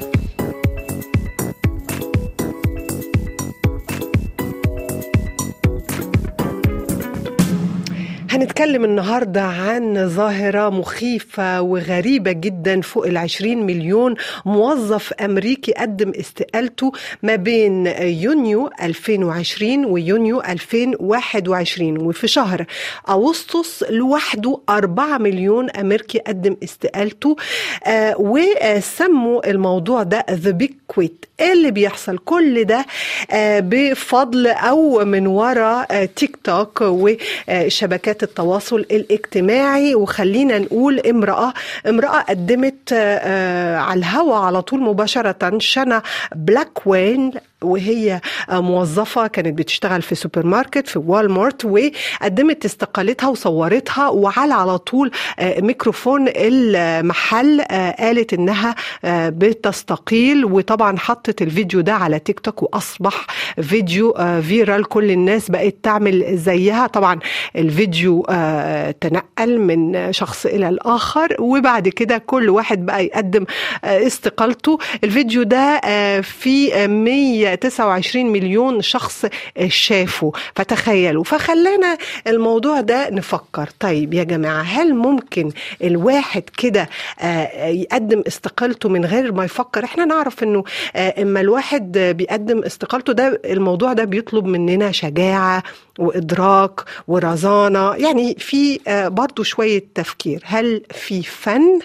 هنتكلم النهاردة عن ظاهرة مخيفة وغريبة جدا فوق العشرين مليون موظف أمريكي قدم استقالته ما بين يونيو 2020 ويونيو 2021 وفي شهر أغسطس لوحده 4 مليون أمريكي قدم استقالته آه وسموا الموضوع ده ذا بيج كويت ايه اللي بيحصل كل ده آه بفضل او من وراء آه تيك توك وشبكات التواصل الاجتماعي وخلينا نقول امرأة امرأة قدمت على الهوا على طول مباشرة شنا بلاك وين وهي موظفة كانت بتشتغل في سوبر ماركت في والمارت وقدمت استقالتها وصورتها وعلى على طول ميكروفون المحل قالت انها بتستقيل وطبعا حطت الفيديو ده على تيك توك واصبح فيديو فيرال كل الناس بقت تعمل زيها طبعا الفيديو تنقل من شخص الى الاخر وبعد كده كل واحد بقى يقدم استقالته الفيديو ده في 100 29 مليون شخص شافوا فتخيلوا فخلانا الموضوع ده نفكر طيب يا جماعة هل ممكن الواحد كده يقدم استقالته من غير ما يفكر احنا نعرف انه اما الواحد بيقدم استقالته ده الموضوع ده بيطلب مننا شجاعة وإدراك ورزانة يعني في برضو شوية تفكير هل في فن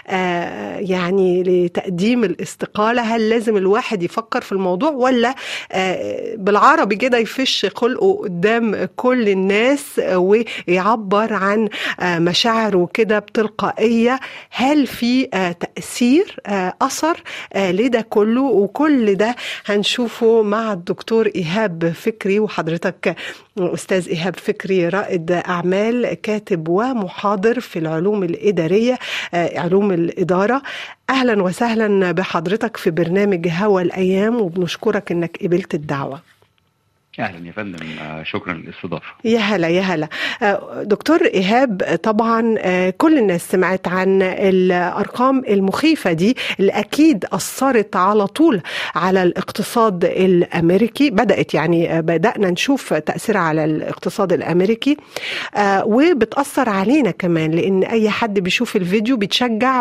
يعني لتقديم الاستقالة هل لازم الواحد يفكر في الموضوع ولا بالعربي كده يفش خلقه قدام كل الناس ويعبر عن مشاعره كده بتلقائية هل في تأثير أثر لده كله وكل ده هنشوفه مع الدكتور إيهاب فكري وحضرتك أستاذ إيهاب فكري رائد أعمال كاتب ومحاضر في العلوم الإدارية علوم الإدارة أهلا وسهلا بحضرتك في برنامج هوا الأيام وبنشكرك أنك قبلت الدعوة اهلا يا فندم شكرا للاستضافه يا هلا يا هلا دكتور ايهاب طبعا كل الناس سمعت عن الارقام المخيفه دي اللي اكيد اثرت على طول على الاقتصاد الامريكي بدات يعني بدانا نشوف تاثيرها على الاقتصاد الامريكي وبتاثر علينا كمان لان اي حد بيشوف الفيديو بيتشجع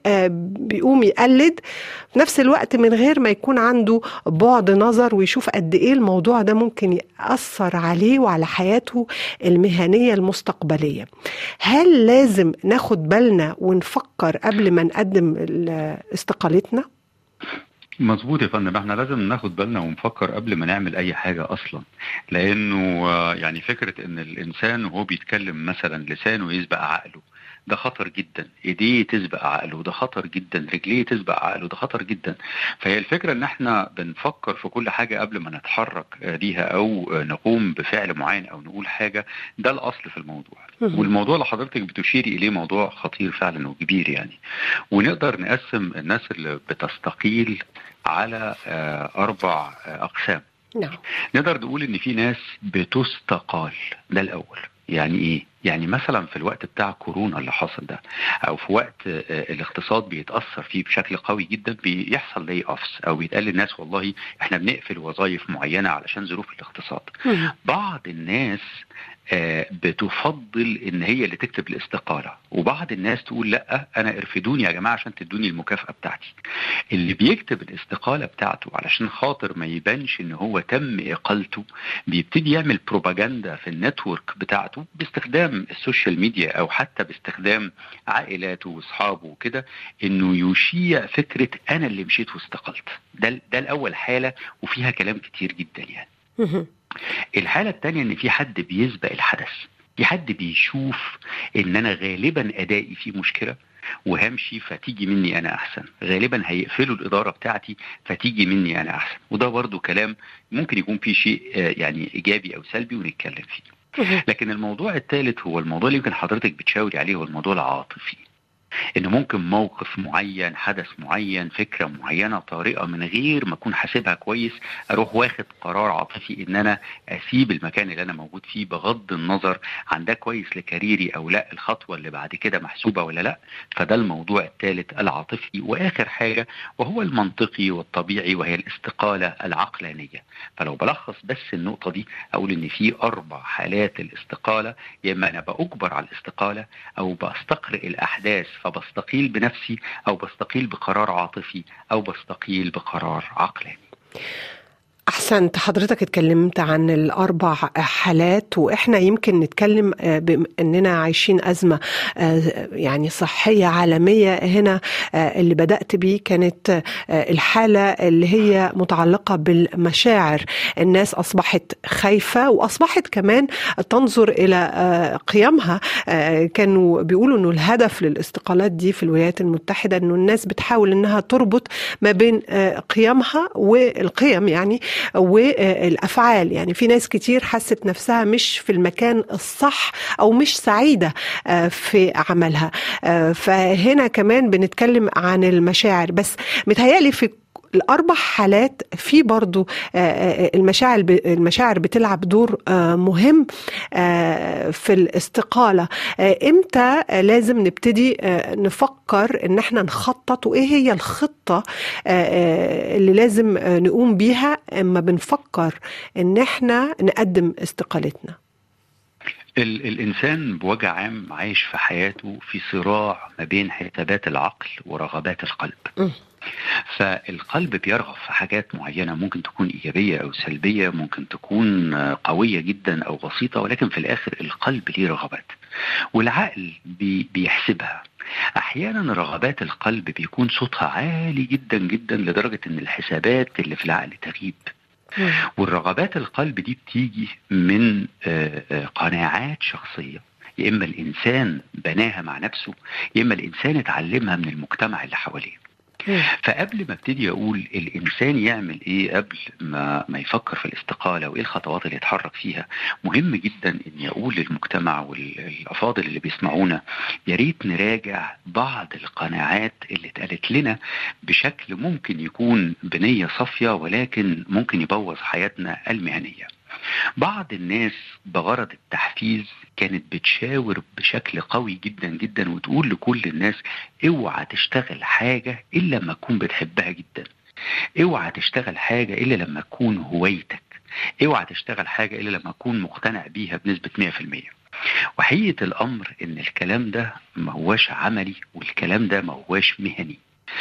وبيقوم يقلد في نفس الوقت من غير ما يكون عنده بعد نظر ويشوف قد ايه الموضوع ده ممكن ممكن يأثر عليه وعلى حياته المهنية المستقبلية هل لازم ناخد بالنا ونفكر قبل ما نقدم استقالتنا؟ مظبوط يا فندم احنا لازم ناخد بالنا ونفكر قبل ما نعمل اي حاجه اصلا لانه يعني فكره ان الانسان وهو بيتكلم مثلا لسانه يسبق عقله ده خطر جدا ايديه تسبق عقله ده خطر جدا رجليه تسبق عقله ده خطر جدا فهي الفكره ان احنا بنفكر في كل حاجه قبل ما نتحرك ليها او نقوم بفعل معين او نقول حاجه ده الاصل في الموضوع والموضوع اللي حضرتك بتشيري اليه موضوع خطير فعلا وكبير يعني ونقدر نقسم الناس اللي بتستقيل على اربع اقسام نعم نقدر نقول ان في ناس بتستقال ده الاول يعني ايه يعني مثلا في الوقت بتاع كورونا اللي حصل ده او في وقت الاقتصاد بيتاثر فيه بشكل قوي جدا بيحصل لي اوفس او بيتقال للناس والله احنا بنقفل وظائف معينه علشان ظروف الاقتصاد بعض الناس بتفضل ان هي اللي تكتب الاستقاله وبعض الناس تقول لا انا ارفدوني يا جماعه عشان تدوني المكافاه بتاعتي اللي بيكتب الاستقاله بتاعته علشان خاطر ما يبانش ان هو تم اقالته بيبتدي يعمل بروباجندا في النتورك بتاعته باستخدام السوشيال ميديا او حتى باستخدام عائلاته واصحابه وكده انه يشيع فكره انا اللي مشيت واستقلت ده ده الاول حاله وفيها كلام كتير جدا يعني الحالة الثانية ان في حد بيسبق الحدث في حد بيشوف ان انا غالبا ادائي فيه مشكلة وهمشي فتيجي مني انا احسن غالبا هيقفلوا الاداره بتاعتي فتيجي مني انا احسن وده برضو كلام ممكن يكون فيه شيء يعني ايجابي او سلبي ونتكلم فيه لكن الموضوع الثالث هو الموضوع اللي يمكن حضرتك بتشاوري عليه هو الموضوع العاطفي ان ممكن موقف معين حدث معين فكره معينه طارئه من غير ما اكون حاسبها كويس اروح واخد قرار عاطفي ان انا اسيب المكان اللي انا موجود فيه بغض النظر عن ده كويس لكاريري او لا الخطوه اللي بعد كده محسوبه ولا لا فده الموضوع الثالث العاطفي واخر حاجه وهو المنطقي والطبيعي وهي الاستقاله العقلانيه فلو بلخص بس النقطه دي اقول ان في اربع حالات الاستقاله يا اما انا باجبر على الاستقاله او بستقرئ الاحداث فبستقيل بنفسي او بستقيل بقرار عاطفي او بستقيل بقرار عقلاني أحسنت حضرتك اتكلمت عن الأربع حالات وإحنا يمكن نتكلم بأننا عايشين أزمة يعني صحية عالمية هنا اللي بدأت بيه كانت الحالة اللي هي متعلقة بالمشاعر الناس أصبحت خايفة وأصبحت كمان تنظر إلى قيمها كانوا بيقولوا أنه الهدف للاستقالات دي في الولايات المتحدة أنه الناس بتحاول أنها تربط ما بين قيمها والقيم يعني والافعال يعني في ناس كتير حست نفسها مش في المكان الصح او مش سعيده في عملها فهنا كمان بنتكلم عن المشاعر بس متهيألي في الاربع حالات في برضو المشاعر المشاعر بتلعب دور مهم في الاستقاله امتى لازم نبتدي نفكر ان احنا نخطط وايه هي الخطه اللي لازم نقوم بيها اما بنفكر ان احنا نقدم استقالتنا الإنسان بوجه عام عايش في حياته في صراع ما بين حسابات العقل ورغبات القلب م. فالقلب بيرغب في حاجات معينة ممكن تكون إيجابية أو سلبية ممكن تكون قوية جدا أو بسيطة ولكن في الآخر القلب ليه رغبات والعقل بي بيحسبها أحيانا رغبات القلب بيكون صوتها عالي جدا جدا لدرجة أن الحسابات اللي في العقل تغيب والرغبات القلب دي بتيجي من قناعات شخصيه يا اما الانسان بناها مع نفسه يا اما الانسان اتعلمها من المجتمع اللي حواليه فقبل ما ابتدي اقول الانسان يعمل ايه قبل ما ما يفكر في الاستقاله وايه الخطوات اللي يتحرك فيها مهم جدا اني اقول للمجتمع والافاضل اللي بيسمعونا يا ريت نراجع بعض القناعات اللي اتقالت لنا بشكل ممكن يكون بنيه صافيه ولكن ممكن يبوظ حياتنا المهنيه بعض الناس بغرض التحفيز كانت بتشاور بشكل قوي جدا جدا وتقول لكل الناس اوعى تشتغل حاجة إلا لما تكون بتحبها جدا اوعى تشتغل حاجة إلا لما تكون هوايتك اوعى تشتغل حاجة إلا لما تكون مقتنع بيها بنسبة 100% وحقيقة الأمر إن الكلام ده ما هواش عملي والكلام ده ما هواش مهني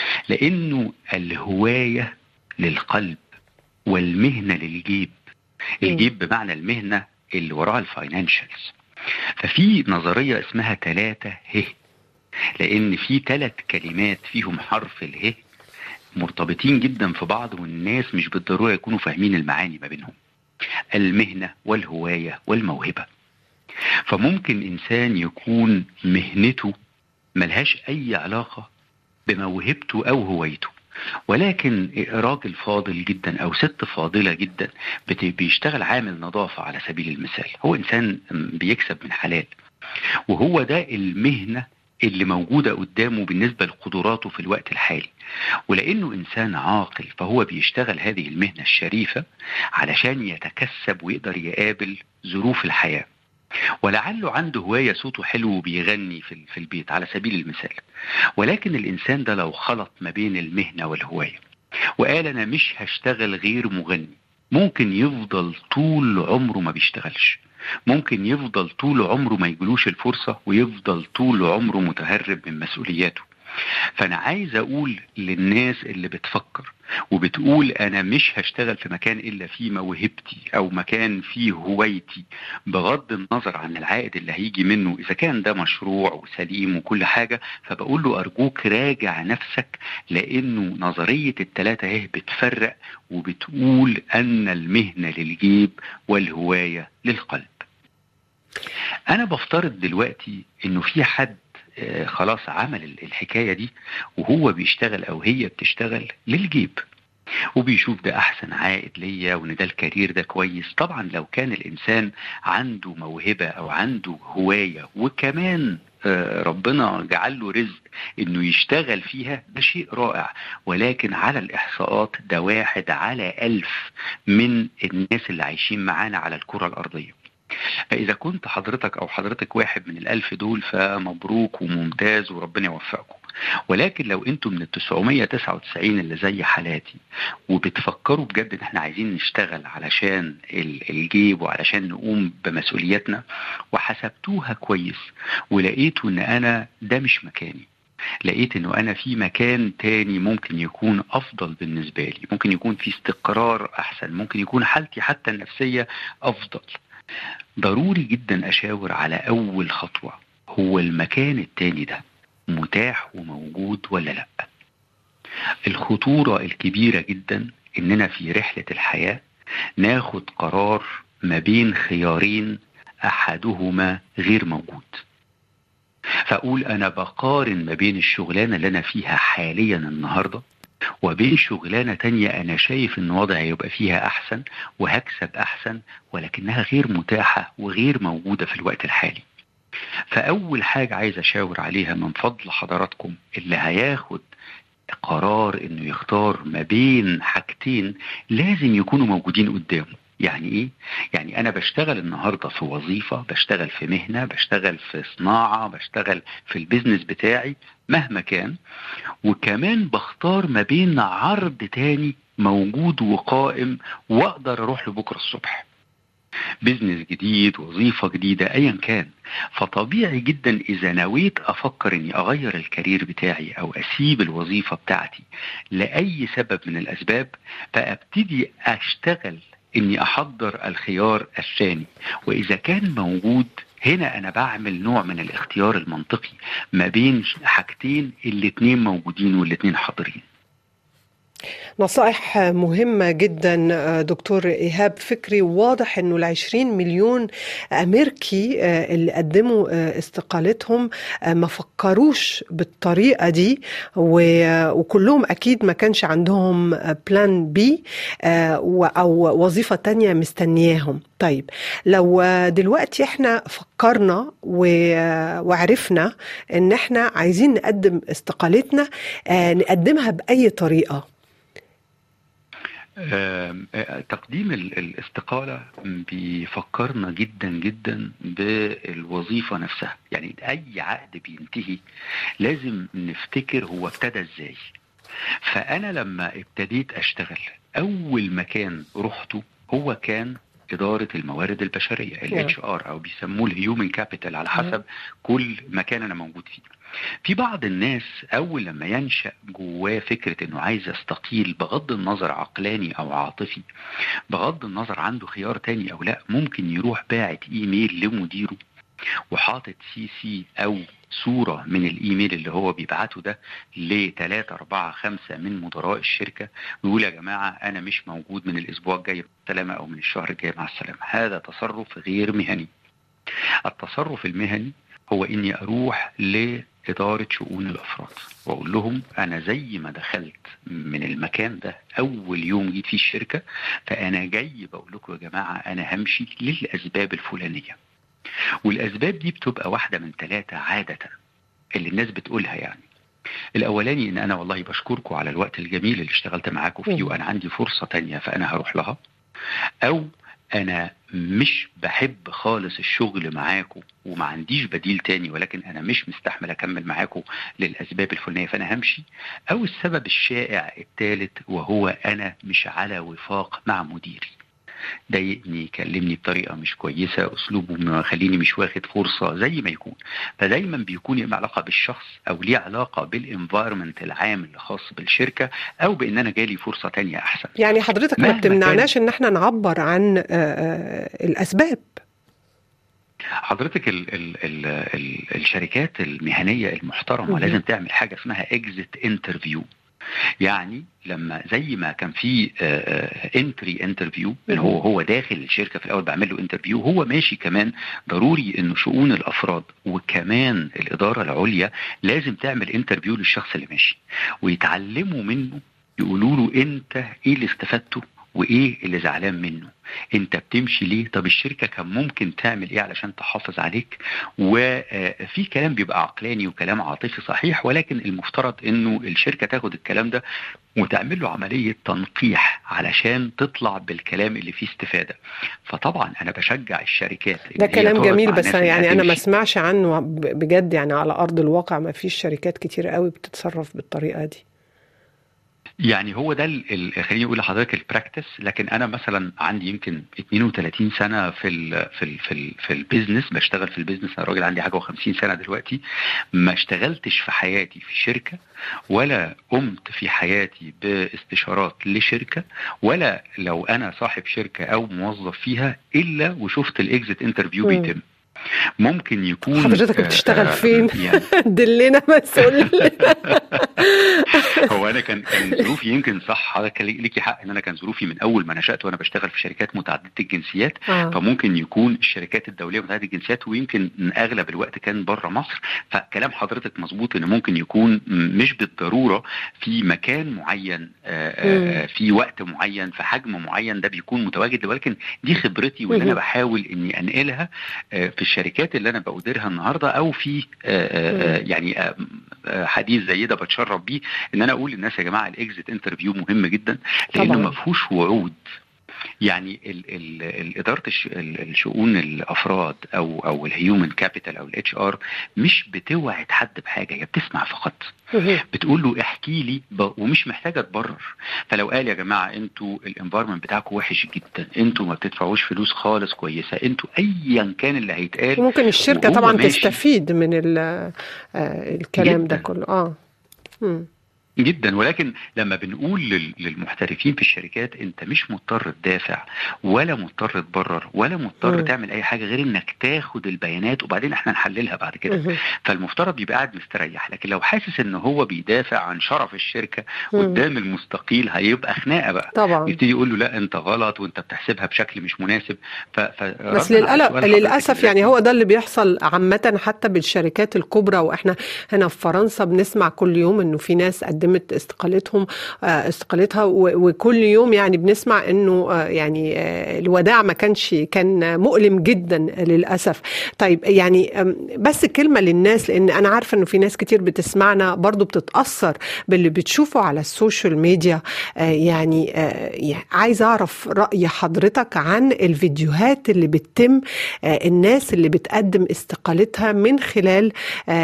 لأنه الهواية للقلب والمهنة للجيب الجيب بمعنى المهنه اللي وراها الفاينانشالز ففي نظريه اسمها ثلاثة ه لان في ثلاث كلمات فيهم حرف اله مرتبطين جدا في بعض والناس مش بالضروره يكونوا فاهمين المعاني ما بينهم المهنه والهوايه والموهبه فممكن انسان يكون مهنته ملهاش اي علاقه بموهبته او هوايته ولكن راجل فاضل جدا او ست فاضله جدا بيشتغل عامل نظافه على سبيل المثال هو انسان بيكسب من حلال وهو ده المهنه اللي موجودة قدامه بالنسبة لقدراته في الوقت الحالي ولأنه إنسان عاقل فهو بيشتغل هذه المهنة الشريفة علشان يتكسب ويقدر يقابل ظروف الحياة ولعله عنده هواية صوته حلو وبيغني في, في البيت على سبيل المثال ولكن الإنسان ده لو خلط ما بين المهنة والهواية وقال أنا مش هشتغل غير مغني ممكن يفضل طول عمره ما بيشتغلش ممكن يفضل طول عمره ما يجلوش الفرصة ويفضل طول عمره متهرب من مسؤولياته فأنا عايز أقول للناس اللي بتفكر وبتقول أنا مش هشتغل في مكان إلا فيه موهبتي أو مكان فيه هوايتي بغض النظر عن العائد اللي هيجي منه إذا كان ده مشروع وسليم وكل حاجة فبقول له أرجوك راجع نفسك لأنه نظرية التلاتة اهي بتفرق وبتقول أن المهنة للجيب والهواية للقلب أنا بفترض دلوقتي إنه في حد خلاص عمل الحكاية دي وهو بيشتغل أو هي بتشتغل للجيب وبيشوف ده أحسن عائد ليا وإن ده الكارير ده كويس طبعا لو كان الإنسان عنده موهبة أو عنده هواية وكمان ربنا جعل له رزق انه يشتغل فيها ده شيء رائع ولكن على الاحصاءات ده واحد على ألف من الناس اللي عايشين معانا على الكرة الأرضية فإذا كنت حضرتك أو حضرتك واحد من الألف دول فمبروك وممتاز وربنا يوفقكم ولكن لو انتم من ال 999 اللي زي حالاتي وبتفكروا بجد ان احنا عايزين نشتغل علشان الجيب وعلشان نقوم بمسؤولياتنا وحسبتوها كويس ولقيتوا ان انا ده مش مكاني لقيت انه انا في مكان تاني ممكن يكون افضل بالنسبه لي ممكن يكون في استقرار احسن ممكن يكون حالتي حتى النفسيه افضل ضروري جدا اشاور على اول خطوه هو المكان التاني ده متاح وموجود ولا لا الخطورة الكبيرة جدا اننا في رحلة الحياة ناخد قرار ما بين خيارين احدهما غير موجود فاقول انا بقارن ما بين الشغلانة اللي انا فيها حاليا النهاردة وبين شغلانة تانية أنا شايف إن وضعي يبقى فيها أحسن وهكسب أحسن ولكنها غير متاحة وغير موجودة في الوقت الحالي فأول حاجة عايز أشاور عليها من فضل حضراتكم اللي هياخد قرار انه يختار ما بين حاجتين لازم يكونوا موجودين قدامه يعني ايه؟ يعني انا بشتغل النهارده في وظيفه، بشتغل في مهنه، بشتغل في صناعه، بشتغل في البيزنس بتاعي مهما كان وكمان بختار ما بين عرض تاني موجود وقائم واقدر اروح له بكره الصبح. بزنس جديد وظيفة جديدة أيا كان فطبيعي جدا إذا نويت أفكر أني أغير الكارير بتاعي أو أسيب الوظيفة بتاعتي لأي سبب من الأسباب فأبتدي أشتغل أني أحضر الخيار الثاني وإذا كان موجود هنا أنا بعمل نوع من الاختيار المنطقي ما بين حاجتين الاتنين موجودين والاتنين حاضرين نصائح مهمة جدا دكتور إيهاب فكري واضح أنه العشرين مليون أمريكي اللي قدموا استقالتهم ما فكروش بالطريقة دي وكلهم أكيد ما كانش عندهم بلان بي أو وظيفة تانية مستنياهم طيب لو دلوقتي احنا فكرنا وعرفنا ان احنا عايزين نقدم استقالتنا نقدمها بأي طريقة تقديم الاستقالة بيفكرنا جدا جدا بالوظيفة نفسها يعني أي عقد بينتهي لازم نفتكر هو ابتدى ازاي فأنا لما ابتديت أشتغل أول مكان رحته هو كان إدارة الموارد البشرية ال HR أو بيسموه الهيومن كابيتال على حسب كل مكان أنا موجود فيه في بعض الناس اول لما ينشا جواه فكره انه عايز يستقيل بغض النظر عقلاني او عاطفي بغض النظر عنده خيار تاني او لا ممكن يروح باعت ايميل لمديره وحاطط سي سي او صورة من الإيميل اللي هو بيبعته ده لثلاثة أربعة خمسة من مدراء الشركة ويقول يا جماعة أنا مش موجود من الأسبوع الجاي بالسلامة أو من الشهر الجاي مع السلامة هذا تصرف غير مهني التصرف المهني هو إني أروح ل إدارة شؤون الأفراد وأقول لهم أنا زي ما دخلت من المكان ده أول يوم جيت فيه الشركة فأنا جاي بقول لكم يا جماعة أنا همشي للأسباب الفلانية والأسباب دي بتبقى واحدة من ثلاثة عادة اللي الناس بتقولها يعني الأولاني إن أنا والله بشكركم على الوقت الجميل اللي اشتغلت معاكم فيه وأنا عندي فرصة تانية فأنا هروح لها أو انا مش بحب خالص الشغل معاكم وما عنديش بديل تاني ولكن انا مش مستحمل اكمل معاكم للاسباب الفلانيه فانا همشي او السبب الشائع الثالث وهو انا مش على وفاق مع مديري ضايقني كلمني بطريقه مش كويسه اسلوبه مخليني مش واخد فرصه زي ما يكون فدايما بيكون ليه علاقه بالشخص او ليه علاقه بالانفايرمنت العام اللي خاص بالشركه او بان انا جالي فرصه تانية احسن يعني حضرتك ما بتمنعناش ان احنا نعبر عن الاسباب حضرتك ال ال ال ال الشركات المهنيه المحترمه لازم تعمل حاجه اسمها اكزيت انترفيو يعني لما زي ما كان في انتري انترفيو اللي هو هو داخل الشركه في الاول بعمل له انترفيو هو ماشي كمان ضروري انه شؤون الافراد وكمان الاداره العليا لازم تعمل انترفيو للشخص اللي ماشي ويتعلموا منه يقولوا له انت ايه اللي استفدته وايه اللي زعلان منه انت بتمشي ليه طب الشركه كان ممكن تعمل ايه علشان تحافظ عليك وفي كلام بيبقى عقلاني وكلام عاطفي صحيح ولكن المفترض انه الشركه تاخد الكلام ده وتعمل له عمليه تنقيح علشان تطلع بالكلام اللي فيه استفاده فطبعا انا بشجع الشركات ده كلام جميل بس يعني انا ما اسمعش عنه بجد يعني على ارض الواقع ما فيش شركات كتير قوي بتتصرف بالطريقه دي يعني هو ده خليني اقول لحضرتك البراكتس لكن انا مثلا عندي يمكن 32 سنه في ال في ال في, ال في البيزنس بشتغل في البيزنس انا راجل عندي حاجه و50 سنه دلوقتي ما اشتغلتش في حياتي في شركه ولا قمت في حياتي باستشارات لشركه ولا لو انا صاحب شركه او موظف فيها الا وشفت الاكزيت انترفيو بيتم ممكن يكون حضرتك بتشتغل فين؟ يعني دلنا مسؤول هو انا كان كان ظروفي يمكن صح حضرتك ليكي حق ان انا كان ظروفي من اول ما نشات وانا بشتغل في شركات متعدده الجنسيات آه. فممكن يكون الشركات الدوليه متعدده الجنسيات ويمكن اغلب الوقت كان بره مصر فكلام حضرتك مظبوط ان ممكن يكون مش بالضروره في مكان معين آآ آآ في وقت معين في حجم معين ده بيكون متواجد ولكن دي خبرتي واللي انا بحاول اني انقلها في الشركات اللي انا بأديرها النهارده او في يعني حديث زي ده بتشرف بيه ان انا اقول للناس يا جماعه الاكزيت انترفيو مهم جدا لانه ما فيهوش وعود يعني ال ال الاداره الشؤون الافراد او او الهيومن كابيتال او الاتش ار مش بتوعد حد بحاجه هي بتسمع فقط بتقول له احكي لي ومش محتاجه تبرر فلو قال يا جماعه انتوا الانفايرمنت بتاعكم وحش جدا انتوا ما بتدفعوش فلوس خالص كويسه انتوا ايا كان اللي هيتقال ممكن الشركه طبعا تستفيد من الكلام جداً. ده كله اه م. جدا ولكن لما بنقول للمحترفين في الشركات انت مش مضطر تدافع ولا مضطر تبرر ولا مضطر م. تعمل اي حاجه غير انك تاخد البيانات وبعدين احنا نحللها بعد كده م. فالمفترض يبقى قاعد مستريح لكن لو حاسس ان هو بيدافع عن شرف الشركه م. قدام المستقيل هيبقى خناقه بقى طبعا يبتدي يقول له لا انت غلط وانت بتحسبها بشكل مش مناسب ف... ف... بس للألف للاسف يعني هو ده اللي بيحصل عامه حتى بالشركات الكبرى واحنا هنا في فرنسا بنسمع كل يوم انه في ناس قدمت استقالتهم استقالتها وكل يوم يعني بنسمع انه يعني الوداع ما كانش كان مؤلم جدا للاسف طيب يعني بس كلمه للناس لان انا عارفه انه في ناس كتير بتسمعنا برضو بتتاثر باللي بتشوفه على السوشيال ميديا يعني عايزه اعرف راي حضرتك عن الفيديوهات اللي بتتم الناس اللي بتقدم استقالتها من خلال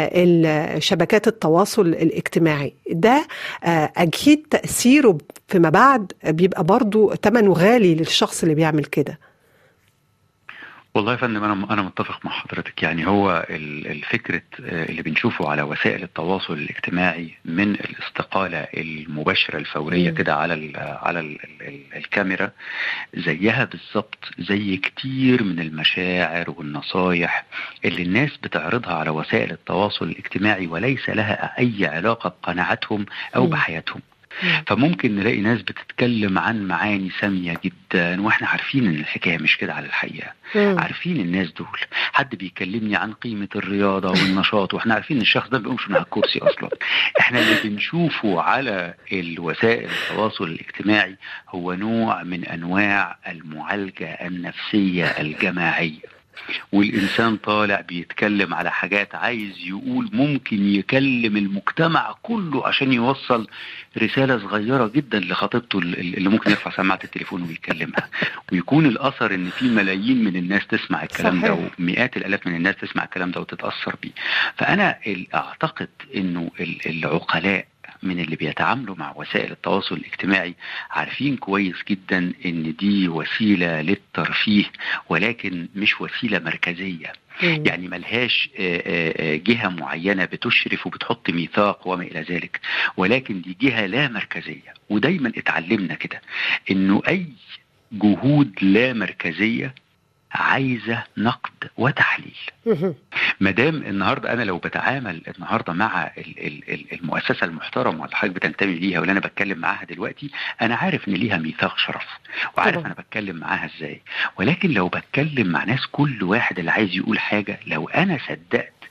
شبكات التواصل الاجتماعي ده اكيد تاثيره فيما بعد بيبقى برضو ثمنه غالي للشخص اللي بيعمل كده والله يا فندم انا انا متفق مع حضرتك يعني هو الفكره اللي بنشوفه على وسائل التواصل الاجتماعي من الاستقاله المباشره الفوريه كده على ال على ال الكاميرا زيها بالظبط زي كتير من المشاعر والنصايح اللي الناس بتعرضها على وسائل التواصل الاجتماعي وليس لها اي علاقه بقناعاتهم او م. بحياتهم فممكن نلاقي ناس بتتكلم عن معاني سامية جدا واحنا عارفين ان الحكاية مش كده على الحقيقة مم. عارفين الناس دول حد بيكلمني عن قيمة الرياضة والنشاط واحنا عارفين ان الشخص ده ما بيقومش من على الكرسي اصلا احنا اللي بنشوفه على الوسائل التواصل الاجتماعي هو نوع من انواع المعالجة النفسية الجماعية والإنسان طالع بيتكلم على حاجات عايز يقول ممكن يكلم المجتمع كله عشان يوصل رسالة صغيرة جدا لخطيبته اللي ممكن يرفع سماعة التليفون ويكلمها ويكون الأثر إن في ملايين من الناس تسمع الكلام صحيح. ده ومئات الآلاف من الناس تسمع الكلام ده وتتأثر بيه فأنا أعتقد إنه العقلاء من اللي بيتعاملوا مع وسائل التواصل الاجتماعي عارفين كويس جدا ان دي وسيله للترفيه ولكن مش وسيله مركزيه مم. يعني ملهاش جهة معينة بتشرف وبتحط ميثاق وما إلى ذلك ولكن دي جهة لا مركزية ودايما اتعلمنا كده انه اي جهود لا مركزية عايزه نقد وتحليل ما دام النهارده انا لو بتعامل النهارده مع المؤسسه المحترمه اللي حضرتك بتنتمي ليها واللي انا بتكلم معاها دلوقتي انا عارف ان ليها ميثاق شرف وعارف انا بتكلم معاها ازاي ولكن لو بتكلم مع ناس كل واحد اللي عايز يقول حاجه لو انا صدقت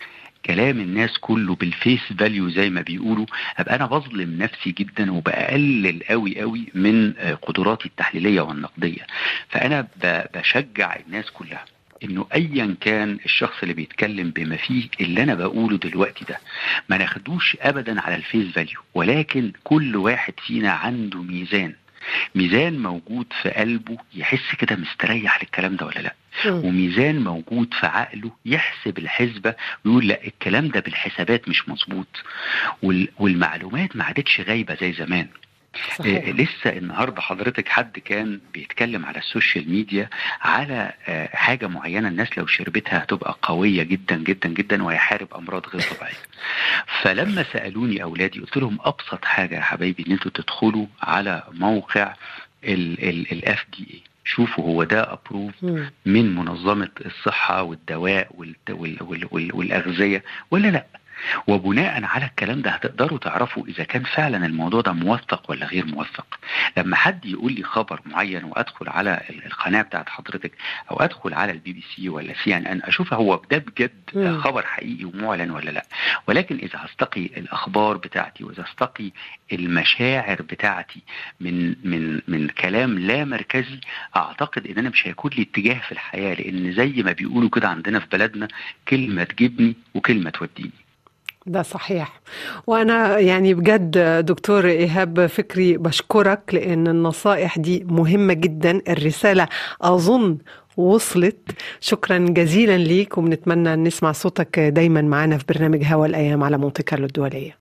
كلام الناس كله بالفيس فاليو زي ما بيقولوا ابقى انا بظلم نفسي جدا وبقلل قوي قوي من قدراتي التحليليه والنقديه فانا بشجع الناس كلها انه ايا كان الشخص اللي بيتكلم بما فيه اللي انا بقوله دلوقتي ده ما ناخدوش ابدا على الفيس فاليو ولكن كل واحد فينا عنده ميزان ميزان موجود في قلبه يحس كده مستريح للكلام ده ولا لا وميزان موجود في عقله يحسب الحسبة ويقول لا الكلام ده بالحسابات مش مظبوط والمعلومات ما عادتش غايبة زي زمان صحيح. لسه النهارده حضرتك حد كان بيتكلم على السوشيال ميديا على حاجه معينه الناس لو شربتها هتبقى قويه جدا جدا جدا وهيحارب امراض غير طبيعيه. فلما سالوني اولادي قلت لهم ابسط حاجه يا حبايبي ان انتوا تدخلوا على موقع الاف دي اي شوفوا هو ده ابروف من منظمه الصحه والدواء والاغذيه ولا لا وبناء على الكلام ده هتقدروا تعرفوا اذا كان فعلا الموضوع ده موثق ولا غير موثق لما حد يقول لي خبر معين وادخل على القناه بتاعت حضرتك او ادخل على البي بي سي ولا سي ان ان اشوف هو ده بجد خبر حقيقي ومعلن ولا لا ولكن اذا هستقي الاخبار بتاعتي واذا استقي المشاعر بتاعتي من من من كلام لا مركزي اعتقد ان انا مش هيكون لي اتجاه في الحياه لان زي ما بيقولوا كده عندنا في بلدنا كلمه تجيبني وكلمه توديني ده صحيح وأنا يعني بجد دكتور إيهاب فكري بشكرك لأن النصائح دي مهمة جدا الرسالة أظن وصلت شكرا جزيلا ليك وبنتمنى نسمع صوتك دايما معنا في برنامج هوا الأيام على مونتي كارلو الدولية